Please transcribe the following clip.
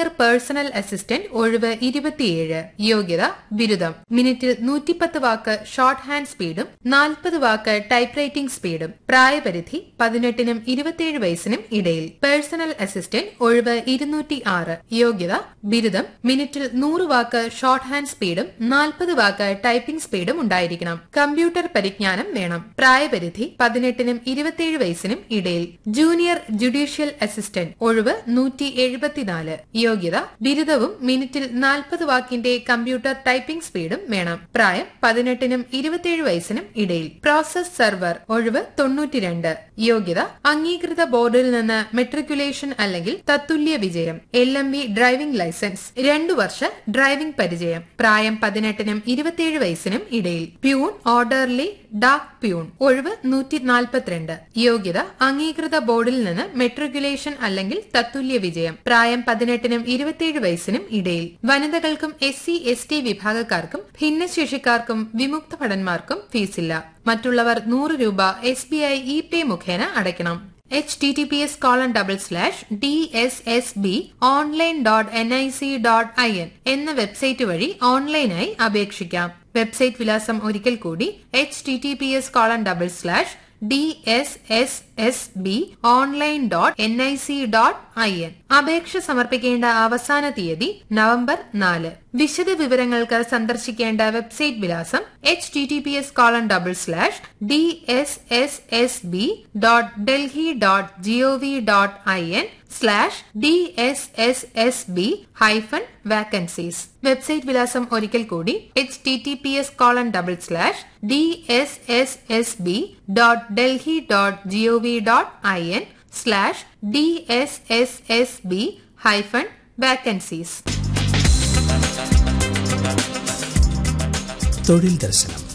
junior personal assistant ഒഴിവ് ഇരുപത്തിയേഴ് യോഗ്യത ബിരുദം മിനിറ്റിൽ നൂറ്റിപ്പത്ത് വാക്ക് ഷോർട്ട് ഹാൻഡ് സ്പീഡും നാൽപ്പത് വാക്ക് ടൈപ്പ് റൈറ്റിംഗ് സ്പീഡും പ്രായപരിധി പതിനെട്ടിനും ഇരുപത്തിയേഴ് വയസ്സിനും ഇടയിൽ പേഴ്സണൽ അസിസ്റ്റന്റ് ഒഴിവ് ഇരുന്നൂറ്റി ആറ് യോഗ്യത ബിരുദം മിനിറ്റിൽ നൂറ് വാക്ക് ഷോർട്ട് ഹാൻഡ് സ്പീഡും നാൽപ്പത് വാക്ക് ടൈപ്പിംഗ് സ്പീഡും ഉണ്ടായിരിക്കണം കമ്പ്യൂട്ടർ പരിജ്ഞാനം വേണം പ്രായപരിധി പതിനെട്ടിനും ഇരുപത്തിയേഴ് വയസ്സിനും ഇടയിൽ ജൂനിയർ ജുഡീഷ്യൽ അസിസ്റ്റന്റ് ഒഴിവ് നൂറ്റി എഴുപത്തിനാല് യോഗ്യത ബിരുദവും മിനിറ്റിൽ നാൽപ്പത് വാക്കിന്റെ കമ്പ്യൂട്ടർ ടൈപ്പിംഗ് സ്പീഡും വേണം പ്രായം പതിനെട്ടിനും ഇരുപത്തിയേഴ് വയസ്സിനും ഇടയിൽ പ്രോസസ് സെർവർ ഒഴിവ് തൊണ്ണൂറ്റിരണ്ട് യോഗ്യത അംഗീകൃത ബോർഡിൽ നിന്ന് മെട്രിക്കുലേഷൻ അല്ലെങ്കിൽ തത്തുല്യ വിജയം L M V driving licence രണ്ടു വർഷ ഡ്രൈവിംഗ് പരിചയം പ്രായം പതിനെട്ടിനും ഇരുപത്തിയേഴ് വയസ്സിനും ഇടയിൽ പ്യൂൺ ഓർഡർലി ഡാക് പ്യൂൺ ഒഴിവ് നൂറ്റി നാൽപ്പത്തിരണ്ട് യോഗ്യത അംഗീകൃത ബോർഡിൽ നിന്ന് മെട്രിക്കുലേഷൻ അല്ലെങ്കിൽ തത്തുല്യ വിജയം പ്രായം പതിനെട്ടിനും ഇരുപത്തിയേഴ് വയസ്സിനും ഇടയിൽ വനിതകൾക്കും എസ് സി എസ് ടി വിഭാഗക്കാർക്കും ഭിന്നശേഷിക്കാർക്കും വിമുക്ത ഭടന്മാർക്കും ഫീസില്ല മറ്റുള്ളവർ നൂറ് രൂപ S B I E pay മുഖേന അടയ്ക്കണം H T T P S colon double slash D S S B online dot N I C dot I N എന്ന വെബ്സൈറ്റ് വഴി ഓൺലൈനായി അപേക്ഷിക്കാം വെബ്സൈറ്റ് വിലാസം ഒരിക്കൽ കൂടി H T T P S colon double slash D S S S B online dot N I C dot I N അപേക്ഷ സമർപ്പിക്കേണ്ട അവസാന തീയതി നവംബർ നാല് വിശദ വിവരങ്ങൾക്ക് സന്ദർശിക്കേണ്ട വെബ്സൈറ്റ് വിലാസം H T T P S colon double slash D S S S B dot Delhi dot GOV dot I N slash D S S S B hyphen vacancies website വിലാസം ഒരിക്കൽ കൂടി H T T P S colon double slash D S S S B dot Delhi dot GOV dot I N slash D S S S B hyphen vacancies തൊഴിൽ ദർശനം